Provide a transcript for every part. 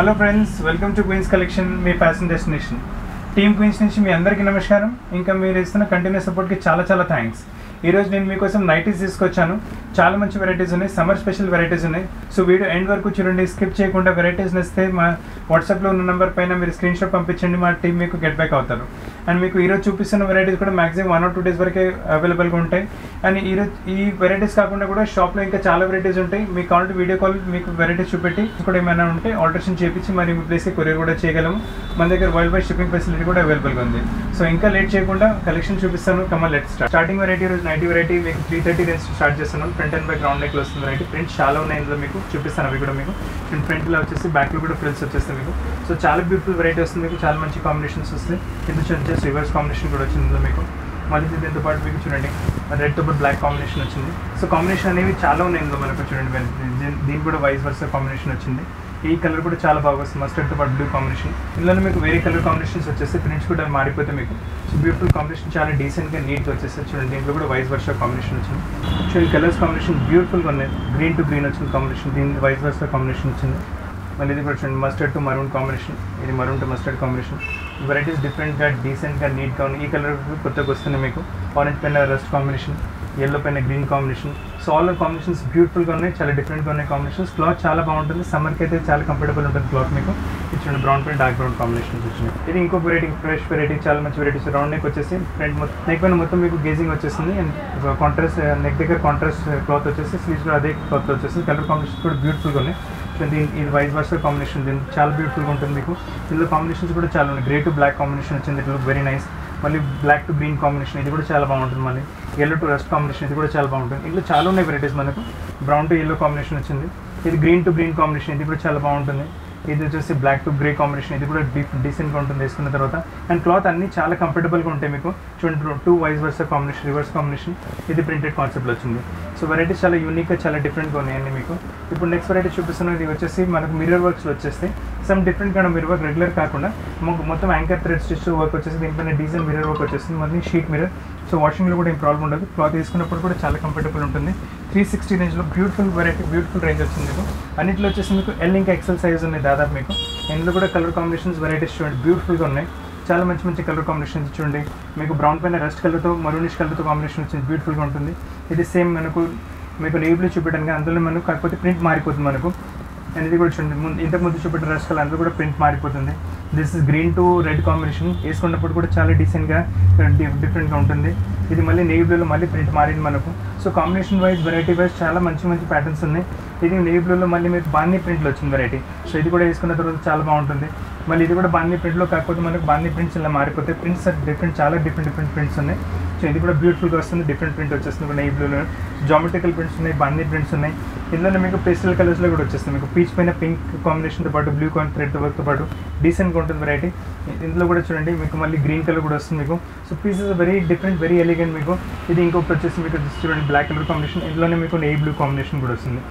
hello friends welcome to queens collection మీ fashion destination team queens నుంచి మీ అందరికీ నమస్కారం ఇంకా మీరు ఇస్తున్న కంటిన్యూస్ సపోర్ట్కి చాలా చాలా థ్యాంక్స్ ఈరోజు నేను మీకోసం నైటీస్ తీసుకొచ్చాను చాలా మంచి వెరైటీస్ ఉన్నాయి సమ్మర్ స్పెషల్ వెరైటీస్ ఉన్నాయి సో వీడియో ఎండ్ వరకు చూడండి స్కిప్ చేయకుండా వెరైటీస్ నచ్చితే మా వాట్సాప్లో ఉన్న నెంబర్ పైన మీరు స్క్రీన్ షాట్ పంపించండి మా టీం మీకు గెట్ బ్యాక్ అవుతారు అండ్ మీకు ఈరోజు చూపిస్తున్న వెరైటీస్ కూడా maximum one or two days వరకే అవైలబుల్గా ఉంటాయి అండ్ ఈరోజు ఈ వెరైటీస్ కాకుండా కూడా షాప్లో ఇంకా చాలా వెరైటీస్ ఉంటాయి మీకు కావాలంటే వీడియో కాల్ మీకు వెరైటీస్ చూపెట్టి కూడా ఏమైనా ఉంటే ఆల్టరేషన్ చేపించి మరి మీ ప్లేస్కి కొరియర్ కూడా చేయగలము మన దగ్గర వరల్డ్ వైడ్ షిప్పింగ్ ఫెసిలిటీ కూడా అవైలబుల్గా ఉంది సో ఇంకా లేట్ చేయకుండా కలెక్షన్ చూపిస్తాను Kamal let start starting variety రోజు నైటీ వెరైటీ మీకు త్రీ థర్టీ రేంజ్ స్టార్ట్ చేస్తున్నాను front and back round neck వస్తుంది వెరైటీ ప్రింట్స్ చాలా ఉన్నాయి ఇందులో మీకు చూపిస్తాను అవి కూడా మీకు అండ్ ఫ్రంట్లో వచ్చేసి బ్యాక్లో కూడా ఫ్రిల్స్ వచ్చేస్తాయి మీకు సో చాలా బ్యూటిఫుల్ వెరైటీ వస్తుంది మీకు చాలా మంచి కాంబినేషన్స్ వస్తాయి ఇది వచ్చేసి రివర్స్ కాంబినేషన్ కూడా వచ్చింది ఇందులో మీకు మళ్ళీ దీంతో పాటు మీకు చూడండి రెడ్ తో పాటు బ్లాక్ కాంబినేషన్ వచ్చింది సో కాంబినేషన్ అనేవి చాలా ఉన్నాయి ఇందులో మనకు చూడండి దీని- దీనికి కూడా వైస్ వర్స కాంబినేషన్ వచ్చింది ఈ కలర్ కూడా చాలా బాగా వస్తుంది మస్టర్డ్ తో పాటు బ్లూ కాంబినేషన్ ఇందులో మీకు వేరే కలర్ కాంబినేషన్స్ వచ్చేసి ప్రింట్స్ కూడా మారిపోతే మీకు సో బ్యూటిఫుల్ కాంబినేషన్ చాలా డీసెంట్గా నీట్గా వచ్చేసి చూడండి దీంట్లో కూడా వైస్ వర్ష కాంబినేషన్ వచ్చింది చూడండి కలర్స్ కాంబినేషన్ బ్యూటిఫుల్గా ఉన్నాయి గ్రీన్ టు గ్రీన్ వచ్చింది కాంబినేషన్ దీని వైస్ వర్ష కాంబినేషన్ వచ్చింది మళ్ళీ ఇది కూడా చూడండి మస్టర్డ్ టు మరూన్ కాంబినేషన్ ఇది maroon to mustard combination varieties డిఫరెంట్గా డీసెంట్గా నీట్గా ఉన్నాయి ఈ కలర్ కొత్తగా వస్తున్నాయి మీకు ఆరెంజ్ పైన రస్ట్ కాంబినేషన్ ఎల్లో పైన green combination so all combinations బ్యూటిఫుల్గా ఉన్నాయి చాలా డిఫరెంట్గా ఉన్నాయి కాంబినేషన్స్ క్లాత్ చాలా బాగుంటుంది సమ్మర్కి అయితే చాలా కంఫర్టబుల్ ఉంటుంది క్లాత్ మీకు ఇది చూడండి బ్రౌన్ పైన డార్క్ బ్రౌన్ కాంబినేషన్స్ వచ్చినాయి ఇది ఇంకో వెరైటీ ఫ్రెష్ వెరైటీ చాలా మంచి వెరైటీస్ రౌండ్ నెక్ వచ్చేసి ఫ్రంట్ మొత్తం నెక్ పైన మొత్తం మీకు గేజింగ్ వచ్చేసింది అండ్ కాంట్రాస్ట్ నెక్ దగ్గర కాంట్రాస్ట్ క్లాత్ వచ్చేసి స్లీవ్స్ కూడా అదే క్లాత్ వచ్చేసి కలర్ కాంబినేషన్స్ కూడా బ్యూటిఫుల్గా ఉన్నాయి సో దీని ఇది వైస్ వర్సర్ కాంబినేషన్ దీని చాలా బ్యూటిఫుల్గా ఉంటుంది మీకు ఇందులో కాంబినేషన్స్ కూడా చాలా ఉన్నాయి గ్రే టు బ్లాక్ కాంబినేషన్ వచ్చింది ఇట్ లుక్ వెరీ నైస్ మళ్ళీ బ్లాక్ టు గ్రీన్ కాంబినేషన్ ఇది కూడా చాలా బాగుంటుంది మళ్ళీ ఎల్లో టు రస్ట్ కాంబినేషన్ ఇది కూడా చాలా బాగుంటుంది ఇందులో చాలా ఉన్నాయి వెరైటీస్ మనకు బ్రౌన్ టు ఎల్లో కాంబినేషన్ వచ్చింది ఇది గ్రీన్ టు గ్రీన్ కాంబినేషన్ ఇది కూడా చాలా బాగుంటుంది ఇది వచ్చేసి బ్లాక్ టు గ్రే కాంబినేషన్ ఇది కూడా డీ డీసెంట్గా ఉంటుంది వేసుకున్న తర్వాత అండ్ క్లాత్ అన్ని చాలా కంఫర్టబుల్గా ఉంటాయి మీకు చూడండి two vice versa combination reverse combination ఇది ప్రింటెడ్ కాన్సెప్ట్లో వచ్చింది సో వెరైటీస్ చాలా యూనిక్గా చాలా డిఫరెంట్గా ఉన్నాయండి మీకు ఇప్పుడు నెక్స్ట్ వెరైటీ చూపిస్తున్న ఇది వచ్చేసి మనకు మిర్రర్ వర్క్స్లో వచ్చేస్తే some different kind mirror work regular కాకుండా మాకు మొత్తం యాంకర్ థ్రెడ్ స్టిచ్ వర్క్ వచ్చేసి దీనిపైన డీజల్ మిర్రర్ వర్క్ వచ్చేస్తుంది మళ్ళీ షీట్ మిర్రర్ సో వాషింగ్లో కూడా ఏం ప్రాబ్లం ఉండదు క్లాత్ తీసుకున్నప్పుడు కూడా చాలా కంఫర్టబుల్ ఉంటుంది త్రీ సిక్స్టీ రేంజ్లో బ్యూటిఫుల్ వెరైటీ బ్యూటిఫుల్ రేంజ్ వచ్చింది మీకు అన్నింటిలో వచ్చేసి మీకు ఎల్ ఇంకా ఎక్సెల్ సైజ్ ఉన్నాయి దాదాపు మీకు ఇందులో కూడా కలర్ కాంబినేషన్స్ వెరైటీస్ చూడండి బ్యూటిఫుల్గా ఉన్నాయి చాలా మంచి మంచి కలర్ కాంబినేషన్స్ చూడండి మీకు బ్రౌన్ పైన రెస్ట్ కలర్తో మరూనిష్ కలర్తో కాంబినేషన్ వచ్చింది బ్యూటిఫుల్గా ఉంటుంది ఇది సేమ్ మనకు మీకు నేవ్లో చూపించడానికి అందులో మనకు కాకపోతే ప్రింట్ మారిపోతుంది మనకు అండ్ ఇది కూడా చూడండి ముందు ఇంతకు ముందు చూపెట్టిన రెస్ట్ కలర్ అందులో కూడా ప్రింట్ మారిపోతుంది this is green to red combination వేసుకున్నప్పుడు కూడా చాలా డీసెంట్గా డిఫరెంట్గా ఉంటుంది ఇది మళ్ళీ నేవీ బ్లూలో మళ్ళీ ప్రింట్ మారింది మనకు so combination wise variety wise చాలా మంచి మంచి ప్యాటర్న్స్ ఉన్నాయి ఇది నేవీ బ్లూలో మళ్ళీ మీకు బాందీ ప్రింట్లో వచ్చింది వెరైటీ సో ఇది కూడా వేసుకున్న తర్వాత చాలా బాగుంటుంది మళ్ళీ ఇది కూడా బాందీ ప్రింట్లో కాకపోతే మనకు బాందీ ప్రింట్స్ ఇలా మారిపోతే ప్రింట్స్ డిఫరెంట్ చాలా డిఫరెంట్ డిఫరెంట్ ప్రింట్స్ ఉన్నాయి సో ఇది కూడా బ్యూటిఫుల్గా వస్తుంది డిఫరెంట్ ప్రింట్ వచ్చేస్తుంది కూడా నేవీ బ్లూలో జామెట్రికల్ ప్రింట్స్ ఉన్నాయి బాందీ ప్రింట్స్ ఉన్నాయి ఇందులో మీకు పేస్టల్ కలర్స్లో కూడా వచ్చేస్తుంది మీకు పీచ్ పైన పింక్ కాంబినేషన్తో పాటు బ్లూ కాన్ థ్రెడ్ వర్క్తో పాటు డీసెంట్గా ఉంటుంది వెరైటీ ఇందులో కూడా చూడండి మీకు మళ్ళీ గ్రీన్ కలర్ కూడా వస్తుంది మీకు so pieces very different very elegant మీకు ఇది ఇంకొకటి వచ్చేసి మీకు చూడండి బ్లాక్ కలర్ కాంబినేషన్ ఇందులోనే మీకు నెయ్యి బ్లూ కాంబినేషన్ కూడా వస్తుంది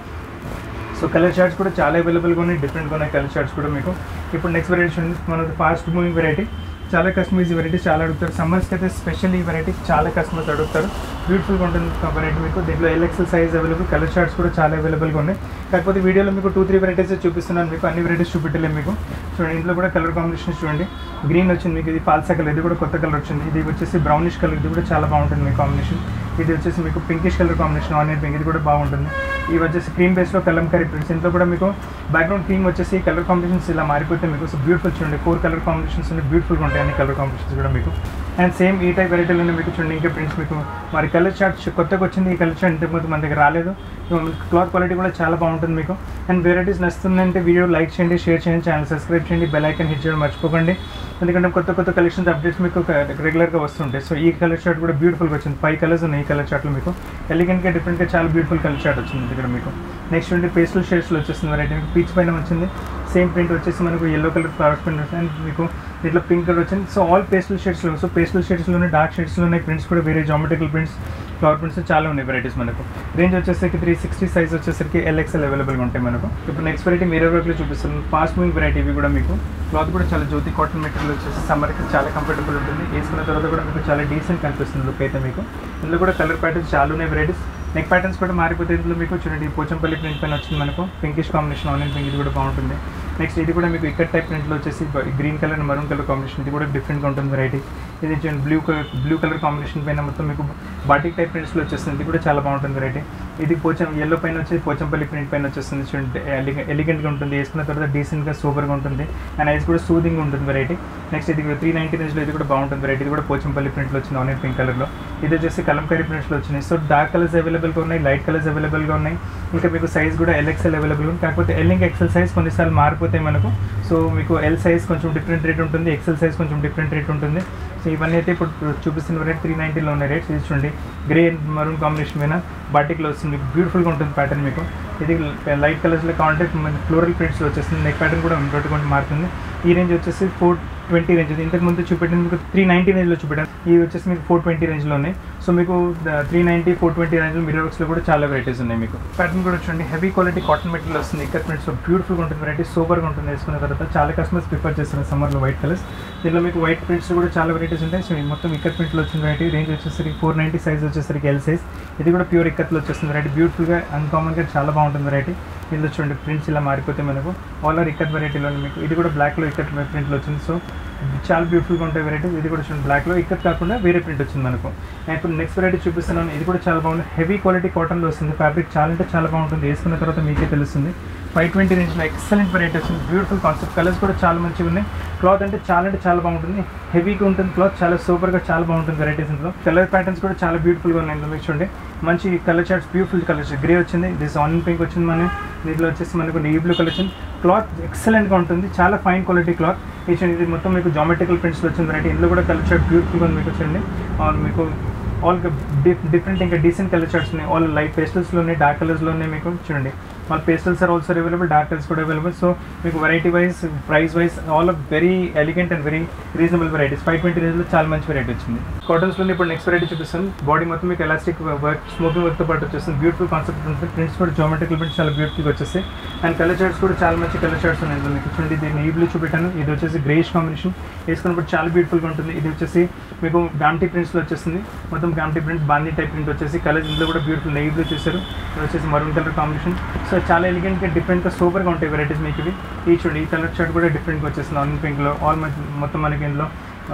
సో కలర్ చార్ట్స్ కూడా చాలా అవైలబుల్గా ఉన్నాయి డిఫరెంట్గా ఉన్నాయి కలర్ చార్ట్స్ కూడా మీకు ఇప్పుడు నెక్స్ట్ వెరైటీ చూడండి మనది ఫాస్ట్ మూవింగ్ వెరైటీ చాలా కస్టమర్స్ ఈ వెరైటీ చాలా అడుగుతారు సమ్మర్స్కి అయితే స్పెషల్ ఈ వెరైటీ చాలా కస్టమర్స్ అడుగుతారు బ్యూటిఫుల్గా ఉంటుంది వెరైటీ మీకు దీంట్లో L XL size available colour charts కూడా చాలా అవైలబుల్గా ఉన్నాయి కాకపోతే వీడియోలో మీకు టూ త్రీ వెరైటీస్ చూపిస్తున్నాను మీకు అన్ని వెరైటీస్ చూపెట్టలేము మీకు చూడండి ఇంట్లో కూడా కలర్ కాంబినేషన్ చూడండి గ్రీన్ వచ్చింది మీకు ఇది పాల్సా కలర్ ఇది కూడా కొత్త కలర్ వచ్చింది ఇది వచ్చేసి బ్రౌనిష్ కలర్ ఇది కూడా చాలా బాగుంటుంది మీ కాంబినేషన్ ఇది వచ్చేసి మీకు pinkish colour combination onion pink ఇది కూడా బాగుంటుంది ఇవి వచ్చేసి క్రీమ్ బేస్లో కలంకరీ ప్రింట్స్ ఇంట్లో కూడా మీకు బ్యాక్గ్రౌండ్ క్రీమ్ వచ్చేసి కలర్ కాంబినేషన్స్ ఇలా మారిపోతే మీకు సో బ్యూటిఫుల్ చూడండి ఫోర్ కలర్ కాంబినేషన్స్ ఉన్నాయి బ్యూటిఫుల్గా ఉంటాయి అన్ని కలర్ కాంబినేషన్స్ కూడా మీకు అండ్ సేమ్ ఈ టైప్ వెరైటీలోనే మీకు చూడండి ఇంకా ప్రింట్స్ మీకు మరి కలర్ చార్ట్ కొత్తగా వచ్చింది ఈ కలర్ చార్ట్ ఇంతకుముందు మన దగ్గర రాలేదు క్లాత్ క్వాలిటీ కూడా చాలా బాగుంటుంది మీకు అండ్ వెరైటీస్ నచ్చుతుందంటే వీడియో లైక్ చేయండి షేర్ చేయండి ఛానల్ సబ్స్క్రైబ్ చేయండి బెల్ ఐకన్ హిట్ చేయడం మర్చిపోకండి ఎందుకంటే కొత్త కొత్త కలెక్షన్స్ అప్డేట్స్ మీకు రెగ్యులర్గా వస్తుంటాయి సో ఈ కలర్ చార్ట్ కూడా బ్యూటిఫుల్గా వచ్చింది ఫైవ్ కలర్స్ ఉన్నాయి ఈ కలర్ చార్ట్లో మీకు ఎలిగెంట్గా డిఫరెంట్గా చాలా బ్యూటిఫుల్ కలర్ చార్ట్ వచ్చింది ఇక్కడ మీకు నెక్స్ట్ ఉంటే పేస్టల్ షేడ్స్లో వచ్చేస్తుంది వెరైటీ మీకు పీచ్ పైన వచ్చింది సేమ్ ప్రింట్ వచ్చేసి మనకు ఎల్లో కలర్ ఫ్లవర్స్ ప్రింట్ వచ్చింది అండ్ మీకు ఇట్లా పింక్ కలర్ వచ్చింది సో ఆల్ పేస్టల్ షేడ్స్లో సో పేస్టల్ షేడ్స్లోనే డార్క్ షేడ్స్లో ఉన్నాయి ప్రింట్స్ కూడా వేరే జామెట్రికల్ ప్రింట్స్ ఫ్లవర్ ప్రింట్స్ చాలా ఉన్నాయి వెరైటీస్ మనకు రేంజ్ వచ్చేసరికి త్రీ సిక్స్టీ సైజ్ వచ్చేసరికి ఎల్ఎక్స్ఎల్ అవైలబుల్గా ఉంటాయి మనకు ఇప్పుడు నెక్స్ట్ వెరైటీ మీరర్ వర్క్లో చూపిస్తాను ఫాస్ట్ మూవింగ్ వెరైటీ ఇవి కూడా మీకు క్లాత్ కూడా చాలా జ్యోతి కాటన్ మెటీరియల్ వచ్చేసి సమ్మర్కి చాలా కంఫర్టబుల్ ఉంటుంది వేసుకున్న తర్వాత కూడా మీకు చాలా డీసెంట్ కనిపిస్తుంది లుక్ అయితే మీకు ఇందులో కూడా కలర్ ప్యాటర్న్స్ చాలా ఉన్నాయి వెరైటీస్ నెక్ ప్యాటర్న్స్ కూడా మారిపోతే ఇందులో మీకు చూడండి పోచంపల్లి ప్రింట్ పైన వచ్చింది మనకు పింకిష్ కాంబినేషన్ ఆనియన్ పింక్ ఇది కూడా బాగుంటుంది నెక్స్ట్ ఇది కూడా మీకు ఇక్కడ టైప్ ప్రింట్లో వచ్చేసి green colour maroon colour combination ఇది కూడా డిఫరెంట్గా ఉంటుంది వెరైటీ ఇది blue colour blue colour combination పైన మొత్తం మీకు బాటిక్ టైప్ ప్రింట్స్లో వచ్చేస్తుంది ఇది కూడా చాలా బాగుంటుంది వెరైటీ ఇది పోచం ఎల్లో పైన వచ్చి పోచంపల్లి ప్రింట్ పైన వచ్చేస్తుంది చూడండి ఎలిగెంట్గా ఉంటుంది వేసుకున్న తర్వాత డీసెంట్గా సూపర్గా ఉంటుంది అండ్ ఐస్ కూడా సూదింగ్ ఉంటుంది వెరైటీ నెక్స్ట్ ఇది త్రీ నైంటీ రేంజ్లో ఇది కూడా బాగుంటుంది వెరైటీ ఇది కూడా పోచంపల్లి ప్రింట్లో వచ్చింది ఆనియన్ పింక్ కలర్లో ఇది వచ్చేసి కలంకారీ ప్రింట్స్లో వచ్చినాయి సో డార్క్ కలర్స్ అవైలబుల్గా ఉన్నాయి లైట్ కలర్స్ అవైలబుల్గా ఉన్నాయి ఇంకా మీకు సైజ్ కూడా ఎల్ఎక్స్ఎల్ అవైలబుల్ ఉంది కాకపోతే ఎల్ ఇంకా ఎక్సెల్ సైజ్ కొన్నిసార్లు మారిపోతాయి మనకు సో మీకు ఎల్ సైజ్ కొంచెం డిఫరెంట్ రేట్ ఉంటుంది ఎక్సెల్ సైజ్ కొంచెం డిఫరెంట్ రేట్ ఉంటుంది సో ఇవన్నీ అయితే ఇప్పుడు చూపిస్తున్న రేట్ త్రీ నైంటీలో ఉన్నాయి రేట్స్ ఇది చూడండి గ్రే అండ్ మరూన్ కాంబినేషన్ పైన బాటిక్లో వస్తుంది బ్యూటిఫుల్గా ఉంటుంది ప్యాటర్న్ మీకు ఇది లైట్ కలర్స్లో కావాలంటే ఫ్లోరల్ ప్రింట్స్లో వచ్చేస్తుంది నెక్ ప్యాటర్న్ కూడా పెట్టుకుంటూ మారుతుంది ఈ రేంజ్ వచ్చేసి ఫోర్ ట్వంటీ రేంజ్ ఇంతకు ముందు చూపెట్టింది మీకు త్రీ నైంటీ రేంజ్లో చూపెట్టాను ఇది వచ్చేసి మీకు ఫోర్ ట్వంటీ రేంజ్లో ఉన్నాయి సో మీకు త్రీ నైంటీ ఫోర్ ట్వంటీ రేంజ్లో మిర్రర్ వర్క్స్లో కూడా చాలా వెరైటీస్ ఉన్నాయి మీకు ప్యాటర్న్ కూడా చూడండి హెవీ క్వాలిటీ కాటన్ మెటీరియల్ వస్తుంది ఇక్కడ ప్రింట్స్ బ్యూటిఫుల్గా ఉంటుంది వెరైటీ సూపర్గా ఉంటుంది వేసుకున్న తర్వాత చాలా కస్టమర్స్ ప్రిఫర్ చేస్తున్నారు సమ్మర్లో వైట్ కలర్స్ దీనిలో మీకు వైట్ ప్రింట్స్ కూడా చాలా వెరైటీస్ ఉంటాయి సో ఇది మొత్తం ఇక్కత్ ప్రింట్లో వచ్చిన వెరైటీ రేంజ్ వచ్చేసరికి ఫోర్ నైంటీ సైజ్ వచ్చేసరికి ఎల్ సైజ్ ఇది కూడా ప్యూర్ ఇక్కత్లో వచ్చేస్తుంది వెరైటీ బ్యూటిఫుల్గా అన్కామన్గా చాలా బాగుంటుంది వెరైటీ ఇందులో చూడండి ప్రింట్స్ ఇలా మారిపోతే మనకు ఆల్ ఆర్ ఇక్కత్ వెరైటీలో మీకు ఇది కూడా బ్లాక్లో ఇక్కత్ ప్రింట్లో వచ్చింది సో చాలా బ్యూటిఫుల్గా ఉంటాయి వెరైటీస్ ఇది కూడా చూడండి బ్లాక్లో ఇక్కత్ కాకుండా వేరే ప్రింట్ వచ్చింది మనకు నేను ఇప్పుడు నెక్స్ట్ వెరైటీ చూపిస్తున్నాను ఇది కూడా చాలా బాగుంది హెవీ క్వాలిటీ కాటన్లో వస్తుంది ఫ్యాబ్రిక్ చాలా అంటే చాలా బాగుంటుంది వేసుకున్న తర్వాత మీకే తెలుస్తుంది ఫైవ్ ట్వంటీ రేంజ్లో ఎక్సలెంట్ వెరైటీ వచ్చింది బ్యూటిఫుల్ కాన్సెప్ట్ కలర్స్ కూడా చాలా మంచిగా ఉన్నాయి క్లాత్ అంటే చాలా అంటే చాలా బాగుంటుంది హెవీగా ఉంటుంది క్లాత్ చాలా సూపర్గా చాలా బాగుంటుంది వెరైటీస్ ఇందులో కలర్ ప్యాటర్న్స్ కూడా చాలా బ్యూటిఫుల్గా ఉన్నాయి ఇందులో మీకు చూడండి మంచి colour charts beautiful colours grey వచ్చింది దిస్ ఆనియన్ పింక్ వచ్చింది మన దీంట్లో వచ్చేసి మనకు నెయ్యి బ్లూ కలర్ వచ్చింది క్లాత్ ఎక్సలెంట్గా ఉంటుంది చాలా ఫైన్ క్వాలిటీ క్లాత్ ఇచ్చింది ఇది మొత్తం మీకు జామెట్రికల్ ప్రింట్స్లో వచ్చింది వెరైటీ ఇందులో కూడా కలర్ చార్ట్ బ్యూటిఫుల్గా ఉంది మీకు వచ్చింది మీకు ఆల్ డిఫరెంట్ ఇంకా డీసెంట్ కలర్ చార్ట్స్ ఉన్నాయి ఆల్ లైట్ పేస్టల్స్లో ఉన్నాయి డార్క్ కలర్స్లో ఉన్నాయి మీకు చూడండి వాళ్ళ pastels are also available dark colours కూడా అవైలబుల్ సో మీకు variety wise price wise all of very elegant and very reasonable varieties five twenty రేంజ్లో చాలా మంచి వెరైటీ వచ్చింది కాటన్స్లో ఇప్పుడు నెక్స్ట్ వెరైటీ చూపిస్తాను బాడీ మొత్తం మీకు ఎలాస్టిక్ వర్క్ స్మోకింగ్ వర్క్తో పాటు వచ్చేస్తుంది బ్యూటిఫుల్ కాన్సెప్ట్ ఉంటుంది ప్రింట్స్ కూడా జోమెట్రికల్ ప్రింట్స్ చాలా బ్యూటిఫుల్గా వచ్చేస్తాయి అండ్ కలర్ చార్ట్స్ కూడా చాలా మంచి కలర్ చార్ట్స్ ఉన్నాయి ఇందులో మీకు చూడండి దీన్ని ఈ బ్లూ చూపెట్టాను ఇది వచ్చేసి గ్రేష్ కాంబినేషన్ వేసుకున్నప్పుడు చాలా బ్యూటిఫుల్గా ఉంటుంది ఇది వచ్చేసి మీకు గామ్టీ ప్రింట్స్లో వచ్చేస్తుంది మొత్తం గామ్టీ ప్రింట్ బాందీ టైప్ ప్రింట్ వచ్చేసి కలర్స్ ఇందులో కూడా బ్యూటిఫుల్ నెయ్యి బ్లూ చూసారు ఇది వచ్చేసి మరూన్ కలర్ కాంబినేషన్ సో చాలా ఎలిగెంట్గా డిఫరెంట్గా సూపర్గా ఉంటాయి వెరైటీస్ మీకు ఇవి ఈ చూడండి ఈ కలర్ షర్ట్ కూడా డిఫరెంట్గా వచ్చేస్తుంది ఆనియన్ పింక్లో ఆల్ మొత్తం మనకి ఇందులో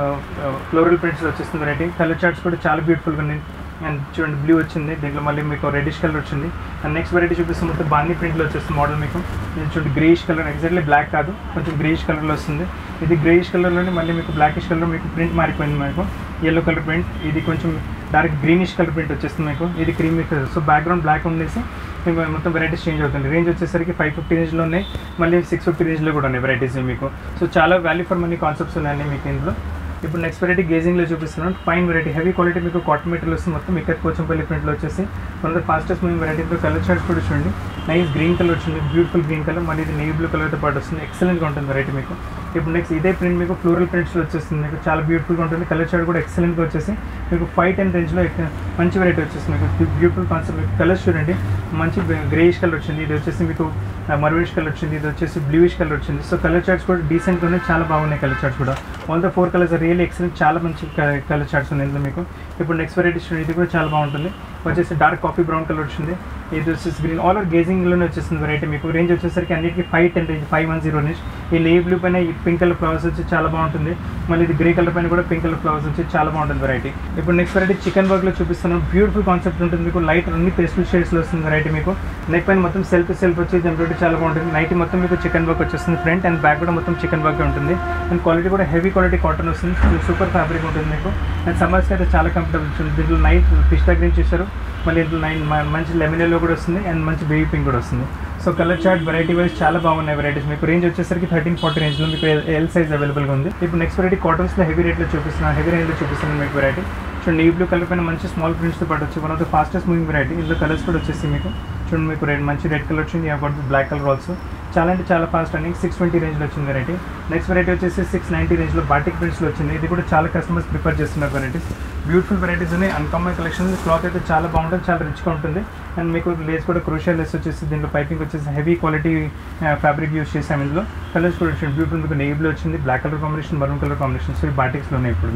ఫ్లోరల్ ప్రింట్స్ వచ్చేస్తుంది వెరైటీ కలర్ చార్ట్స్ కూడా చాలా బ్యూటిఫుల్గా ఉన్నాయి అండ్ చూడండి బ్లూ వచ్చింది దీంట్లో మళ్ళీ మీకు రెడిష్ కలర్ వచ్చింది అండ్ నెక్స్ట్ వెరైటీ చూపిస్తే మొత్తం బాందీ ప్రింట్లో వచ్చేస్తుంది మోడల్ మీకు ఇది చూడండి గ్రేయిష్ కలర్ ఎగ్జాక్ట్లీ బ్లాక్ కాదు కొంచెం గ్రేయిష్ కలర్లో వస్తుంది ఇది గ్రేయిష్ కలర్లోనే మళ్ళీ మీకు బ్లాకిష్ కలర్ మీకు ప్రింట్ మారిపోయింది మీకు ఎల్లో కలర్ ప్రింట్ ఇది కొంచెం డార్క్ గ్రీనిష్ కలర్ ప్రింట్ వచ్చేస్తుంది మీకు ఇది creamy colour so background black ఉండేసి మీకు మొత్తం వెరైటీస్ చేంజ్ అవుతుంది రేంజ్ వచ్చేసరికి ఫైవ్ ఫిఫ్టీ రేంజ్లో ఉన్నాయి మళ్ళీ సిక్స్ ఫిఫ్టీ రేంజ్లో కూడా ఉన్నాయి వెరైటీస్ మీకు సో చాలా వాల్యూ ఫర్ మనీ కాన్సెప్ట్స్ ఉన్నాయండి మీకు ఇందులో ఇప్పుడు నెక్స్ట్ వెరైటీ గేజింగ్లో చూపిస్తున్నాను ఫైన్ వెరైటీ హెవీ క్వాలిటీ మీకు కాటన్ మెటీరియల్ వస్తుంది మొత్తం ఇక్కడ కోచంపల్లి ప్రింట్లో వచ్చేసి one of the fastest moving వెరైటీతో కలర్ చార్ట్స్ కూడా చూడండి నైస్ గ్రీన్ కలర్ వచ్చింది బ్యూటిఫుల్ గ్రీన్ కలర్ మళ్ళీ ఇది నేవీ బ్లూ కలర్తో పాటు వస్తుంది ఎక్సలెంట్గా ఉంటుంది వెరైటీ మీకు ఇప్పుడు నెక్స్ట్ ఇదే ప్రింట్ మీకు ఫ్లోరల్ ప్రింట్స్లో వచ్చేస్తుంది మీకు చాలా బ్యూటిఫుల్గా ఉంటుంది కలర్ చార్ట్ కూడా ఎక్సలెంట్గా వచ్చేసి మీకు ఫైవ్ టెన్ రేంజ్లో మంచి వెరైటీ వచ్చేస్తుంది మీకు బ్యూటిఫుల్ కాన్సెప్ట్ కలర్స్ చూడండి మంచి గ్రేయిష్ కలర్ వచ్చింది ఇది వచ్చేసి మీకు మరువిష్ కలర్ వచ్చింది ఇది వచ్చేసి బ్లూయిష్ కలర్ వచ్చింది సో కలర్ చార్ట్స్ కూడా డీసెంట్గా ఉన్నాయి చాలా బాగున్నాయి కలర్ చార్ట్స్ కూడా all the four colours real excellent చాలా మంచి కలర్ చార్ట్స్ ఉన్నాయి ఇందులో మీకు ఇప్పుడు నెక్స్ట్ వెరైటీ చూడండి ఇది కూడా చాలా బాగుంటుంది వచ్చేసి డార్క్ కాఫీ బ్రౌన్ కలర్ వచ్చింది ఇది వచ్చేసి గ్రీన్ ఆల్ ఆర్ గేజింగ్లోనే వచ్చేస్తుంది వెరైటీ మీకు రేంజ్ వచ్చేసరికి అన్నిటికీ five ten range five one zero range ఈ లే బ్లూ పైన ఈ పింక్ కలర్ ఫ్లవర్స్ వచ్చి చాలా బాగుంటుంది మళ్ళీ ఇది గ్రే కలర్ పైన కూడా పింక్ కలర్ ఫ్లవర్స్ వచ్చి చాలా బాగుంటుంది వెరైటీ ఇప్పుడు నెక్స్ట్ వెరైటీ చికెన్ వర్క్లో చూపిస్తున్నాను బ్యూటిఫుల్ కాన్సెప్ట్ ఉంటుంది మీకు లైట్ అన్ని పేస్టల్ షేడ్స్లో వస్తుంది వెరైటీ మీకు నెక్ పైన మొత్తం సెల్ఫ్ సెల్ఫ్ వచ్చి ఎంబ్రాయిడరీ చాలా బాగుంటుంది నైట్ మొత్తం మీకు చికెన్ వర్క్ వచ్చేస్తుంది ఫ్రంట్ అండ్ బ్యాక్ కూడా మొత్తం చికెన్ వర్క్ ఉంటుంది అండ్ క్వాలిటీ కూడా హెవీ క్వాలిటీ కాటన్ వస్తుంది సూపర్ ఫ్యాబ్రిక్ ఉంటుంది మీకు అండ్ సమ్మర్స్కి అయితే చాలా కంఫర్టబుల్ ఉంటుంది దీంట్లో నైట్ పిస్తా గ్రీన్ చూస్తారు మళ్ళీ ఇంట్లో నైన్ మంచి లెమన్ ఎల్లో కూడా వస్తుంది అండ్ మంచి బేబీ పింక్ కూడా వస్తుంది so colour chart variety wise చాలా బాగున్నాయి వెరైటీస్ మీకు రేంజ్ వచ్చేసరికి థర్టీన్ ఫార్టీ రేంజ్లో మీకు ఎల్ సైజ్ అవైలబుల్గా ఉంది ఇప్పుడు నెక్స్ట్ వెరైటీ కాటన్స్లో హెవీ రేట్లో చూపిస్తున్నాను హెవీ రేంజ్లో చూపిస్తున్నాను మీకు వెరైటీ చూడండి ఈ బ్లూ కలర్ పైన మంచి స్మాల్ ప్రింట్స్తో పాటు వచ్చి one of the fastest moving variety ఇందులో కలర్స్ కూడా వచ్చేసి మీకు చూడండి మీకు రెడ్ మంచి రెడ్ కలర్ వచ్చింది అబౌట్ బ్లాక్ కలర్ ఆల్సో చాలా అంటే చాలా ఫాస్ట్ అండి సిక్స్ ట్వంటీ రేంజ్లో వచ్చింది వెరైటీ నెక్స్ట్ వెరైటీ వచ్చేసి సిక్స్ నైంటీ రేంజ్లో బాటిక్ ప్రింట్స్లో వచ్చింది ఇది కూడా చాలా కస్టమర్స్ ప్రిఫర్ చేస్తున్నారు వెరైటీస్ బ్యూటిఫుల్ వెరైటీస్ ఉన్నాయి అన్కామన్ కలెక్షన్ క్లాత్ అయితే చాలా బాగుంటుంది చాలా రిచ్గా ఉంటుంది అండ్ మీకు లేస్ కూడా క్రూషియల్ లెస్ వచ్చేసి దీంట్లో పైపింగ్ వచ్చేసి హెవీ క్వాలిటీ ఫ్యాబ్రిక్ యూస్ చేసాము ఇందులో కలర్స్ కూడా వచ్చింది బ్యూటిఫుల్ మీకు నెయ్యి బ్లూ వచ్చింది black colour combination maroon colour combination so ఈ బాటిక్స్లో ఉన్నాయి ఇప్పుడు మీకు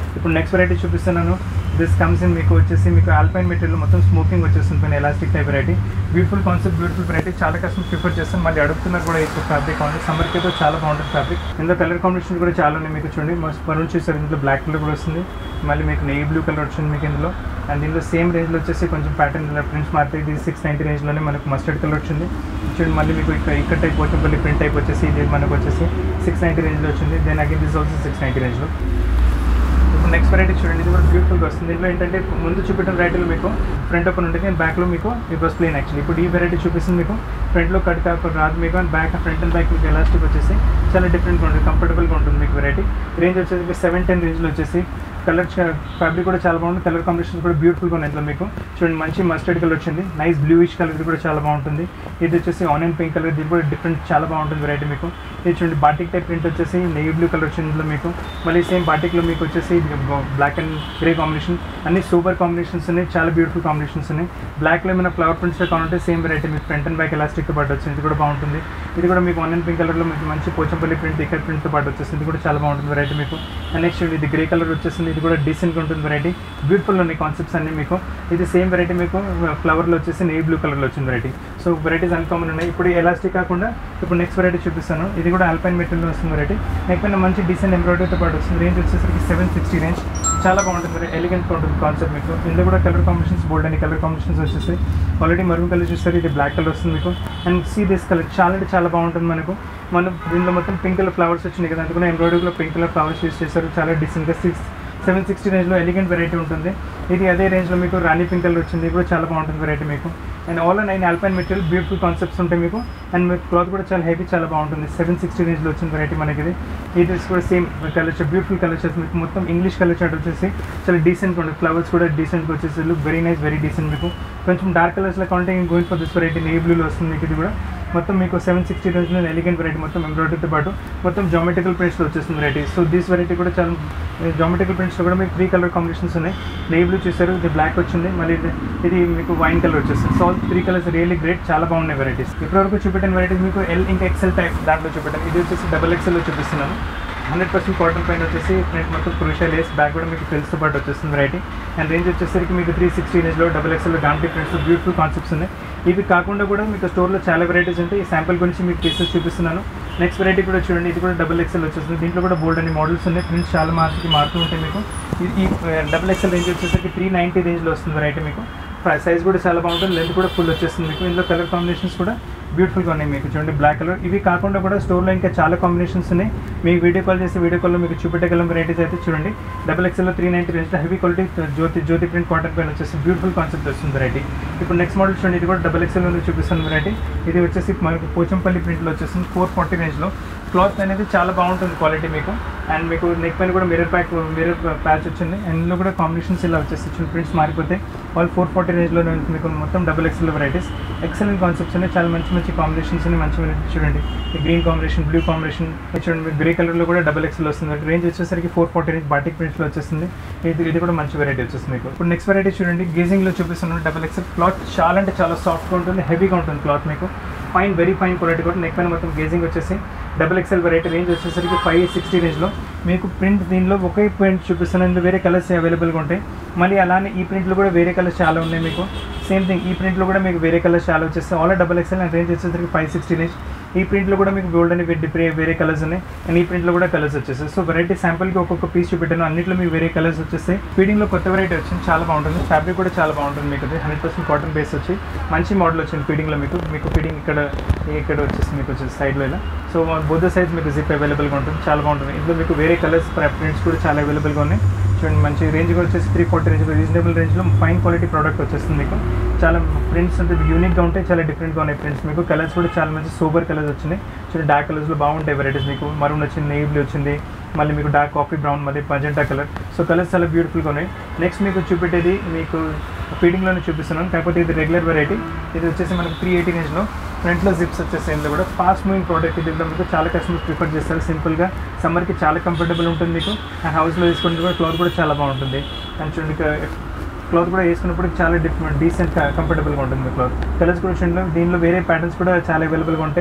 ఇప్పుడు నెక్స్ట్ వెరైటీ చూపిస్తున్నాను దిస్ కమ్స్ ఇన్ మీకు వచ్చేసి మీకు ఆల్పైన్ మెటీరియల్ మొత్తం స్మోకింగ్ వచ్చేస్తుంది పైన elastic type variety beautiful concept beautiful variety చాలా కస్టమర్ ప్రిఫర్ చేస్తాం మళ్ళీ అడుగుతున్నారు కూడా ఎక్కువ ఫ్యాబ్రిక్ ఉంది సమ్మర్కి అయితే చాలా బాగుంటుంది ఫ్యాబ్రిక్ ఇందులో కలర్ కాంబినేషన్ కూడా చాలా ఉన్నాయి మీకు చూడండి మస్ట్ పరుణ్ చూసారు ఇందులో బ్లాక్ కలర్ కూడా వస్తుంది మళ్ళీ మీకు నెయ్యి బ్లూ కలర్ వచ్చింది మీకు ఇందులో అండ్ దీనిలో సేమ్ రేంజ్లో వచ్చేసి కొంచెం ప్యాటర్న్ ప్రింట్స్ మారుతాయి ఇది సిక్స్ నైంటీ రేంజ్లోనే మనకు మస్టర్డ్ కలర్ వచ్చింది చూడండి మళ్ళీ మీకు ఇక్కడ ఇక్కడ టైప్ పోచంపల్లి ప్రింట్ టైప్ వచ్చేసి ఇది మనకు వచ్చేసి సిక్స్ నైంటీ రేంజ్లో వచ్చింది then again this also six ninety రేంజ్లో ఇప్పుడు నెక్స్ట్ వెరైటీ చూడండి ఇది కూడా బ్యూటిఫుల్గా వస్తుంది దీంట్లో ఏంటంటే ముందు చూపించిన వెరైటీలో మీకు ఫ్రంట్ ఓపెన్ ఉంటుంది అండ్ బ్యాక్లో మీకు ఇది బస్ ప్లేన్ యాక్చువల్లీ ఇప్పుడు ఈ వెరైటీ చూపిస్తుంది మీకు ఫ్రంట్లో కట్ కాకుండా రాదు మీకు and back front and back మీకు ఎలాస్టిక్ వచ్చేసి చాలా డిఫరెంట్గా ఉంటుంది కంఫర్టబుల్గా ఉంటుంది మీకు వెరైటీ రేంజ్ వచ్చేసి సెవెన్ టెన్ రేంజ్లో వచ్చేసి కలర్ ఫ్యాబ్రిక్ కూడా చాలా బాగుంది కలర్ కాంబినేషన్ కూడా బ్యూటిఫుల్గా ఉంది ఇందులో మీకు చూడండి మంచి మస్టర్డ్ కలర్ వచ్చింది నైస్ బ్లూయిష్ కలర్ ఇది కూడా చాలా బాగుంటుంది ఇది వచ్చేసి ఆనియన్ పింక్ కలర్ ఇది కూడా డిఫరెంట్ చాలా బాగుంటుంది వెరైటీ మీకు ఇది చూడండి బాటిక్ టైప్ ప్రింట్ వచ్చేసి నెయ్యి బ్లూ కలర్ వచ్చింది ఇందులో మీకు మళ్ళీ సేమ్ బాటిక్లో మీకు వచ్చేసి బ్లాక్ అండ్ గ్రే కాంబినేషన్ అన్ని సూపర్ కాంబినేషన్స్ ఉన్నాయి చాలా బ్యూటిఫుల్ కాంబినేషన్స్ ఉన్నాయి బ్లాక్లో ఏమైనా ఫ్లవర్ ప్రింట్స్ కావాలంటే సేమ్ వెరైటీ మీకు ఫ్రంట్ అండ్ బ్యాక్ ఎలాస్టిక్తో పాటు వచ్చింది ఇది కూడా బాగుంటుంది ఇది కూడా మీకు ఆనియన్ పింక్ కలర్లో మీకు మంచి పోచంపల్లి ప్రింట్ ఇక్కడ ప్రింట్తో పాటు వచ్చేసింది ఇది కూడా చాలా బాగుంటుంది వెరైటీ మీకు అండ్ నెక్స్ట్ ఇది గ్రే కలర్ వచ్చేసింది ఇది కూడా డీసెంట్గా ఉంటుంది వెరైటీ బ్యూటిఫుల్ ఉన్నాయి కాన్సెప్ట్స్ అన్ని మీకు ఇది సేమ్ వెరైటీ మీకు ఫ్లవర్లో వచ్చేసి నెయ్యి బ్లూ కలర్లో వచ్చింది వెరైటీ సో వెరైటీస్ అన్కామన్ ఉన్నాయి ఇప్పుడు ఎలాస్టిక్ కాకుండా ఇప్పుడు నెక్స్ట్ వెరైటీ చూపిస్తాను ఇది కూడా ఆల్పైన్ మెటీరియల్ వస్తుంది వెరైటీ నెక్ పైన మంచి డీసెంట్ ఎంబ్రాయిడరీతో పాటు వస్తుంది రేంజ్ వచ్చేసరికి సెవెన్ సిక్స్టీ రేంజ్ చాలా బాగుంటుంది ఎలిగెంట్గా ఉంటుంది కాన్సెప్ట్ మీకు ఇందులో కూడా కలర్ కాంబినేషన్స్ బోల్డ్ అని కలర్ కాంబినేషన్స్ వచ్చేసి ఆల్రెడీ మరూన్ కలర్ చూస్తారు ఇది బ్లాక్ కలర్ వస్తుంది మీకు అండ్ సీ దిస్ కలర్ చాలా అంటే చాలా బాగుంటుంది మనకు మనం దీనిలో మొత్తం పింక్ కలర్ ఫ్లవర్స్ వచ్చినాయి కదా అందుకని ఎంబ్రాయిడరీలో పింక్ కలర్ ఫ్లవర్స్ యూస్ చేశారు చాలా డిసెంట్గా సిక్స్ సెవెన్ సిక్స్టీ రేంజ్లో ఎలిగెంట్ వెరైటీ ఉంటుంది ఇది అదే రేంజ్లో మీకు రాణి పింక్ కలర్ వచ్చింది ఇది కూడా చాలా బాగుంటుంది వెరైటీ మీకు and all nine alpine material beautiful concepts ఉంటాయి మీకు అండ్ మీకు క్లాత్ కూడా చాలా హెవీ చాలా బాగుంటుంది సెవెన్ సిక్స్టీ రేంజ్లో వచ్చిన వెరైటీ మనకి ఇది ఇది కూడా సేమ్ కలర్ బ్యూటిఫుల్ కలర్ వచ్చేసి మీకు మొత్తం ఇంగ్లీష్ కలర్ చాట్ వచ్చేసి చాలా డీసెంట్గా ఉంటుంది ఫ్లవర్స్ కూడా డీసెంట్గా వచ్చేసి look very nice very decent మీకు కొంచెం డార్క్ కలర్స్లో కావాలంటే going for this variety navy బ్లూలో వస్తుంది మీకు ఇది కూడా మొత్తం మీకు సెవెన్ సిక్స్టీ రేంజ్లో ఎలిగెంట్ వెరైటీ మొత్తం ఎంబ్రాయిడరీతో పాటు మొత్తం జామెట్రికల్ ప్రింట్స్లో వచ్చేస్తుంది వెరైటీ సో దిస్ వెరైటీ కూడా చాలా జామెట్రికల్ ప్రింట్స్లో కూడా మీకు త్రీ కలర్ కాంబినేషన్స్ ఉన్నాయి నేవీ బ్లూ చూసారు ఇది బ్లాక్ వచ్చింది మళ్ళీ ఇది ఇది మీకు వైన్ కలర్ వచ్చేస్తుంది so three colours really great చాలా బాగున్నాయి వెరైటీస్ ఇప్పటివరకు చూపెట్టిన వెరైటీస్ మీకు ఎల్ ఇంకా ఎక్సెల్ టైప్ దాంట్లో చూపెట్టాను ఇది వచ్చేసి డబల్ ఎక్సెల్లో చూపిస్తున్నాను హండ్రెడ్ పర్సెంట్ కాటన్ పైన వచ్చేసి ఫ్రంట్ మొత్తం క్రూషియల్ లేస్ బ్యాక్ కూడా మీకు ఫిల్స్తో పాటు వచ్చేస్తుంది వెరైటీ అండ్ రేంజ్ వచ్చేసరికి మీకు త్రీ సిక్స్టీ రేంజ్లో double XL gamthi prints beautiful concepts ఉన్నాయి ఇవి కాకుండా కూడా మీకు స్టోర్లో చాలా వెరైటీస్ ఉంటాయి ఈ శాంపుల్ గురించి మీకు పీసెస్ చూపిస్తున్నాను నెక్స్ట్ వెరైటీ కూడా చూడండి ఇది కూడా డబల్ ఎక్స్ఎల్ వచ్చేస్తుంది దీంట్లో కూడా బోల్డ్ అన్ని మోడల్స్ ఉన్నాయి ప్రింట్స్ చాలా మార్చుకి మారుతూ ఉంటాయి మీకు ఈ- ఈ డబల్ ఎక్స్ఎల్ రేంజ్ వచ్చేసరికి త్రీ నైంటీ రేంజ్లో వస్తుంది వెరైటీ మీకు సైజ్ కూడా చాలా బాగుంటుంది లెంత్ కూడా ఫుల్ వచ్చేస్తుంది మీకు ఇందులో కలర్ కాంబినేషన్స్ కూడా బ్యూటిఫుల్గా ఉన్నాయి మీకు చూడండి బ్లాక్ కలర్ ఇవి కాకుండా కూడా స్టోర్లో ఇంకా చాలా కాంబినేషన్స్ ఉన్నాయి మీకు వీడియో కాల్ చేసి వీడియో కాల్లో మీకు చూపెట్టగలం వెరైటీస్ అయితే చూడండి డబల్ ఎక్స్ఎల్లో three ninety range heavy quality Jyothi Jyothi print cotton పైన వచ్చేసి బ్యూటిఫుల్ కాన్సెప్ట్ వస్తుంది వెరైటీ ఇప్పుడు నెక్స్ట్ మోడల్ చూడండి ఇది కూడా డబల్ ఎక్స్ఎల్ ఉంది చూపిస్తాను వెరైటీ ఇది వచ్చేసి మనకు పోచంపల్లి ప్రింట్లో వచ్చేసింది ఫోర్ ఫార్టీ రేంజ్లో క్లాత్ అనేది చాలా బాగుంటుంది క్వాలిటీ మీకు అండ్ మీకు నెక్ పైన కూడా మిరర్ ప్యాక్ మిరర్ ప్యాచ్ వచ్చింది అండ్ ఇందులో కూడా కాంబినేషన్స్ ఇలా వచ్చేసి చూడండి ప్రింట్స్ మారిపోతాయి వాళ్ళు ఫోర్ ఫార్టీ రేంజ్లో మీకు మొత్తం double XL varieties excellent concepts ఉన్నాయి చాలా మంచి మంచి కాంబినేషన్స్ ఉన్నాయి మంచి మంచి చూడండి ఈ గ్రీన్ కాంబినేషన్ బ్లూ కాంబినేషన్ చూడండి మీకు గ్రే కలర్లో కూడా డబుల్ ఎక్స్ఎల్ వస్తుంది రేంజ్ వచ్చేసరికి ఫోర్ ఫార్టీ రేంజ్ బాటిక్ ప్రింట్స్లో వచ్చేస్తుంది ఇది ఇది కూడా మంచి వెరైటీ వచ్చేస్తుంది మీకు ఇప్పుడు నెక్స్ట్ వెరైటీ చూడండి గేజింగ్లో చూపిస్తున్నాను డబుల్ ఎక్స్ఎల్ క్లాత్ చాలా అంటే చాలా సాఫ్ట్గా ఉంటుంది హెవీగా ఉంటుంది క్లాత్ మీకు ఫైన్ వెరీ ఫైన్ క్వాలిటీ కూడా నెక్ పైన మొత్తం గేజింగ్ వచ్చేసి డబుల్ ఎక్స్ఎల్ వెరైటీ రేంజ్ వచ్చేసరికి ఫైవ్ సిక్స్టీ రేంజ్లో మీకు ప్రింట్ దీనిలో ఒకే ప్రింట్ చూపిస్తున్నాను ఇందులో వేరే కలర్స్ అవైలబుల్గా ఉంటాయి మళ్ళీ అలానే ఈ ప్రింట్లో కూడా వేరే కలర్స్ చాలా ఉన్నాయి మీకు సేమ్ థింగ్ ఈ ప్రింట్లో కూడా మీకు వేరే కలర్స్ చాలా వచ్చేస్తాయి all double XL and range వచ్చేసరికి ఫైవ్ సిక్స్టీ రేంజ్ ఈ ప్రింట్లో కూడా మీకు గోల్డ్ అని వేరే వేరే కలర్స్ ఉన్నాయి అండ్ ఈ ప్రింట్లో కూడా కలర్స్ వచ్చేస్తాయి సో వెరైటీ శాంపుల్కి ఒక్కొక్క పీస్ చూపెట్టాను అన్నింటిలో మీకు వేరే కలర్స్ వచ్చేస్తాయి ఫీడింగ్లో కొత్త వెరైటీ వచ్చింది చాలా బాగుంటుంది ఫ్యాబ్రిక్ కూడా చాలా బాగుంటుంది మీకు హండ్రెడ్ పర్సెంట్ కాటన్ బేస్ వచ్చి మంచి మోడల్ వచ్చింది ఫీడింగ్లో మీకు మీకు ఫీడింగ్ ఇక్కడ ఇక్కడ వచ్చేసి మీకు వచ్చేసి సైడ్లో ఇలా సో బుద్ధ సైజ్ మీకు జిప్ అవైలబుల్గా ఉంటుంది చాలా బాగుంటుంది ఇందులో మీకు వేరే కలర్స్ ప్రింట్స్ కూడా చాలా అవైలబుల్గా ఉన్నాయి చూడండి మంచి రేంజ్ కూడా వచ్చేసి త్రీ ఫార్టీ రేంజ్ రీజనబుల్ రేంజ్లో ఫైన్ క్వాలిటీ ప్రోడక్ట్ వచ్చేస్తుంది మీకు చాలా ప్రింట్స్ అంటే యూనిక్గా ఉంటాయి చాలా డిఫరెంట్గా ఉన్నాయి ప్రింట్స్ మీకు కలర్స్ కూడా చాలా మంచి సూపర్ కలర్స్ వచ్చినాయి చూడండి డార్క్ కలర్స్లో బాగుంటాయి వెరైటీస్ మీకు మరూన్ వచ్చింది నేవీ బ్లూ వచ్చింది మళ్ళీ మీకు డార్క్ కాఫీ బ్రౌన్ మళ్ళీ పజెంటా కలర్ సో కలర్స్ చాలా బ్యూటిఫుల్గా ఉన్నాయి నెక్స్ట్ మీకు చూపెట్టేది మీకు ఫీడింగ్లోనే చూపిస్తున్నాను కాకపోతే ఇది రెగ్యులర్ వెరైటీ ఇది వచ్చేసి మనకు త్రీ ఎయిటీ రేంజ్లో ఫ్రంట్లో జిప్స్ వచ్చేసి ఇందులో కూడా ఫాస్ట్ మూవింగ్ ప్రోడక్ట్ ఇది మీకు చాలా కస్టమర్స్ ప్రిఫర్ చేస్తారు సింపుల్గా సమ్మర్కి చాలా కంఫర్టబుల్ ఉంటుంది మీకు అండ్ హౌస్లో వేసుకుంటే కూడా క్లాత్ కూడా చాలా బాగుంటుంది అండ్ చూడండి క్లాత్ కూడా వేసుకున్నప్పుడు చాలా డిఫరెంట్ డీసెంట్ కంఫర్టబుల్గా ఉంటుంది క్లాత్ కలర్స్ కూడా చూడండి దీనిలో వేరే ప్యాటర్న్స్ కూడా చాలా అవైలబుల్గా ఉంటాయి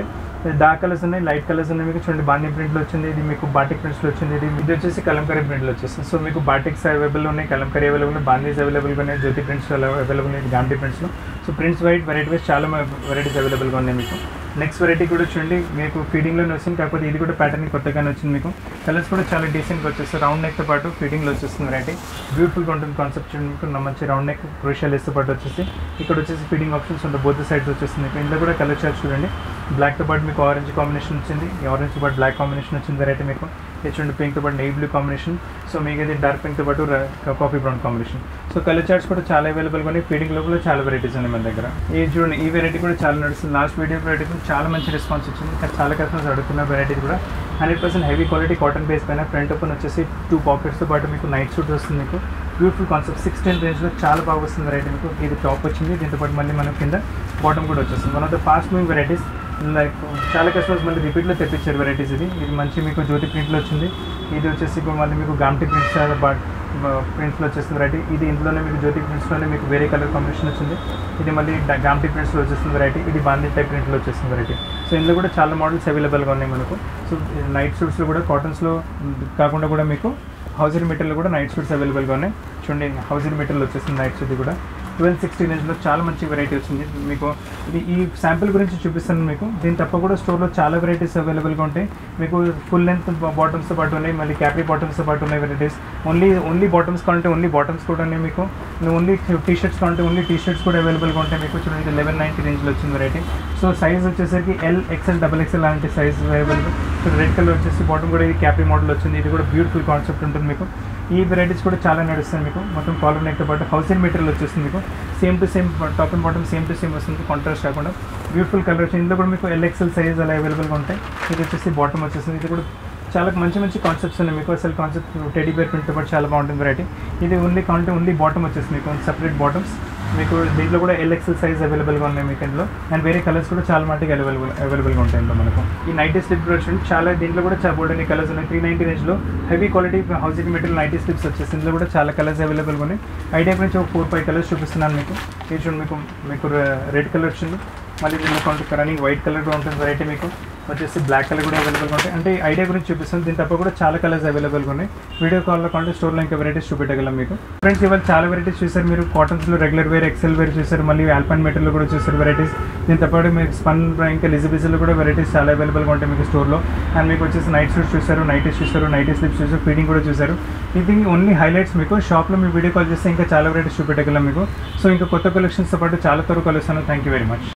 డార్క్ కలర్స్ ఉన్నాయి లైట్ కలర్స్ ఉన్నాయి మీకు చూడండి బాండీ ప్రింట్లో వచ్చింది ఇది మీకు బాటిక్ ప్రింట్స్లో వచ్చింది ఇది ఇది వచ్చేసి కలంకరీ ప్రింట్లో వచ్చేస్తుంది సో మీకు బాటిక్స్ అవైలబుల్ ఉన్నాయి కలంకరీ అవైలబుల్ ఉన్నాయి బాందీస్ అవైలబుల్గా ఉన్నాయి జ్యోతి ప్రింట్స్ అవైలబుల్ ఉన్నాయి గాంధీ ప్రింట్స్లో so prints white variety wise చాలా వెరైటీస్ అవైలబుల్గా ఉన్నాయి మీకు నెక్స్ట్ వెరైటీ కూడా చూడండి మీకు ఫీడింగ్లోనే వచ్చింది కాకపోతే ఇది కూడా ప్యాటర్న్ కొత్తగానే వచ్చింది మీకు కలర్స్ కూడా చాలా డీసెంట్గా వచ్చేస్తాయి రౌండ్ నెక్తో పాటు ఫీడింగ్లో వచ్చేస్తుంది వెరైటీ బ్యూటిఫుల్గా ఉంటుంది కాన్సెప్ట్ చూడండి మీకు నా మంచి రౌండ్ నెక్ క్రూషియల్ వేస్తే పాటు వచ్చేసి ఇక్కడ వచ్చేసి ఫీడింగ్ ఆప్షన్స్ ఉంటాయి బోత్ సైడ్స్ వచ్చేస్తుంది మీకు ఇందులో కూడా కలర్ చార్ట్ చూడండి బ్లాక్తో పాటు మీకు ఆరెంజ్ కాంబినేషన్ వచ్చింది ఈ ఆరెంజ్తో పాటు బ్లాక్ కాంబినేషన్ వచ్చింది వెరైటీ మీకు ఇది చూడండి పింక్తో పాటు నెయ్యి బ్లూ కాంబినేషన్ సో మీకు ఇది డార్క్ పింక్తో పాటు coffee brown combination so colour charts కూడా చాలా అవైలబుల్గా ఉన్నాయి ఫీడింగ్లో కూడా చాలా వెరైటీస్ ఉన్నాయి మన దగ్గర ఈ చూడండి ఈ వెరైటీ కూడా చాలా నడుస్తుంది లాస్ట్ వీడియో వెరైటీ కూడా చాలా మంచి రెస్పాన్స్ వచ్చింది కానీ చాలా కస్టమర్స్ అడుగుతున్న వెరైటీ కూడా hundred percent heavy quality cotton base పైన ఫ్రంట్ ఓపెన్ వచ్చేసి టూ పాకెట్స్తో పాటు మీకు నైట్ సూట్ వస్తుంది మీకు బ్యూటిఫుల్ కాన్సెప్ట్ సిక్స్టీన్ రేంజ్లో చాలా బాగా వస్తుంది వెరైటీ మీకు ఇది టాప్ వచ్చింది దీంతో పాటు మళ్ళీ మనం కింద బాటమ్ కూడా వచ్చేస్తుంది one of the fast moving varieties like చాలా కస్టమర్స్ మళ్ళీ రిపీట్లో తెప్పించారు వెరైటీస్ ఇది ఇది మంచి మీకు జ్యోతి ప్రింట్లో వచ్చింది ఇది వచ్చేసి ఇప్పుడు మళ్ళీ మీకు గామ్టీ ప్రింట్స్ బట్ ప్రింట్స్లో వచ్చేస్తుంది వెరైటీ ఇది ఇందులోనే మీకు జ్యోతి ప్రింట్స్లోనే మీకు వేరే కలర్ కాంబినేషన్ వచ్చింది ఇది మళ్ళీ గామ్టీ ప్రింట్స్లో వచ్చేస్తుంది వెరైటీ ఇది బాందీ టైప్ ప్రింట్లో వచ్చేస్తుంది వెరైటీ సో ఇందులో కూడా చాలా మోడల్స్ అవైలబుల్గా ఉన్నాయి మనకు సో నైట్ సూట్స్లో కూడా కాటన్స్లో కాకుండా కూడా మీకు హౌసింగ్ మెటీరియల్ కూడా నైట్ సూట్స్ అవైలబుల్గా ఉన్నాయి చూడండి హౌసింగ్ మెటీరియల్ వచ్చేస్తుంది నైట్ సూట్ కూడా ట్వెల్వ్ సిక్స్టీ రేంజ్లో చాలా మంచి వెరైటీ వచ్చింది మీకు ఇది ఈ శాంపిల్ గురించి చూపిస్తాను మీకు దీని తప్ప కూడా స్టోర్లో చాలా వెరైటీస్ అవైలబుల్గా ఉంటాయి మీకు ఫుల్ లెంత్ బాటమ్స్తో పాటు ఉన్నాయి మళ్ళీ క్యాపరీ బాటమ్స్తో పాటు ఉన్నాయి వెరైటీస్ ఓన్లీ ఓన్లీ బాటమ్స్ కావాలంటే ఓన్లీ బాటమ్స్ కూడా ఉన్నాయి మీకు ఓన్లీ టీ షర్ట్స్ కావాలంటే ఓన్లీ టీ షర్ట్స్ కూడా అవైలబుల్గా ఉంటాయి మీకు చూడండి లెవెన్ నైంటీ రేంజ్లో వచ్చింది వెరైటీ సో సైజ్ వచ్చేసరికి ఎల్ ఎక్స్ఎల్ డబల్ ఎక్స్ఎల్ లాంటి size available so red colour వచ్చేసి బాటమ్ కూడా ఇది క్యాపరీ మోడల్ వచ్చింది ఇది కూడా బ్యూటిఫుల్ కాన్సెప్ట్ ఉంటుంది మీకు ఈ వెరైటీస్ కూడా చాలా నడుస్తాయి మీకు మొత్తం కాలర్ నెక్తో పాటు హౌసింగ్ మెటీరియల్ వచ్చేస్తుంది మీకు same to same top and bottom same to same వస్తుంది కాంట్రాస్ట్ కాకుండా బ్యూటిఫుల్ కలర్ వచ్చింది ఇందులో కూడా మీకు ఎల్ఎక్సెల్ సైజ్ అలా అవైలబుల్గా ఉంటాయి ఇది వచ్చేసి బాటమ్ వచ్చేస్తుంది ఇది కూడా చాలా మంచి మంచి కాన్సెప్ట్స్ ఉన్నాయి మీకు అసలు కాన్సెప్ట్ టెడీ బేర్ ప్రింట్తో పాటు చాలా బాగుంటుంది వెరైటీ ఇది ఓన్లీ కావాలంటే ఓన్లీ బాటమ్ వచ్చేసి మీకు సపరేట్ బాటమ్స్ మీకు దీంట్లో కూడా ఎల్ఎక్సెల్ సైజ్ అవైలబుల్గా ఉన్నాయి మీకు ఇందులో అండ్ వేరే కలర్స్ కూడా చాలా మటుకు అవైలబుల్ అవైలబుల్గా ఉంటాయి ఇందులో మనకు ఈ నైటీ స్లిప్ వచ్చి చాలా దీంట్లో కూడా చాలా బోల్డ్ కలర్స్ ఉన్నాయి త్రీ నైంటీ రేంజ్లో heavy quality housing material nighty slips వచ్చేసి ఇందులో కూడా చాలా కలర్స్ అవైలబుల్గా ఉన్నాయి ఐడియా నుంచి ఒక ఫోర్ ఫైవ్ కలర్స్ చూపిస్తున్నాను మీకు ఇది చూడండి మీకు మీకు రెడ్ కలర్ వచ్చింది మళ్ళీ దీనిలో కొంత రన్నింగ్ వైట్ కలర్ కూడా ఉంటుంది వెరైటీ మీకు వచ్చేసి బ్లాక్ కలర్ కూడా అవైలబుల్గా ఉంటాయి అంటే ఈ ఐడియా గురించి చూపిస్తాను దీని తప్ప కూడా చాలా కలర్స్ అవైలబుల్గా ఉన్నాయి వీడియో కాల్లో కావాలంటే స్టోర్లో ఇంకా వెరైటీస్ చూపెట్టగలం మీకు ఫ్రెండ్స్ ఇవాళ చాలా వెరైటీస్ చూసారు మీరు కాటన్స్లో రెగ్యులర్ వేర్ ఎక్సెల్ వేర్ చూసారు మళ్ళీ ఆల్పన్ మెటీరియల్ కూడా చూసారు వెరైటీస్ దీని తప్ప మీకు స్పన్ ఇంకా లిజిబిజిల్లో కూడా వెరైటీస్ చాలా అవైలబుల్గా ఉంటాయి మీకు స్టోర్లో అండ్ మీకు వచ్చేసి నైట్ సూట్స్ చూసారు నైటీస్ చూసారు నైటీ స్లిప్స్ చూసారు ఫీడింగ్ కూడా చూసారు ఇది ఓన్లీ హైలైట్స్ మీకు షాప్లో మీ వీడియో కాల్ చేస్తే ఇంకా చాలా వెరైటీస్ చూపెట్టగలం మీకు సో ఇంకా కొత్త కలెక్షన్స్తో పాటు చాలా త్వరగా కలుస్తాను థ్యాంక్ యూ వెరీ మచ్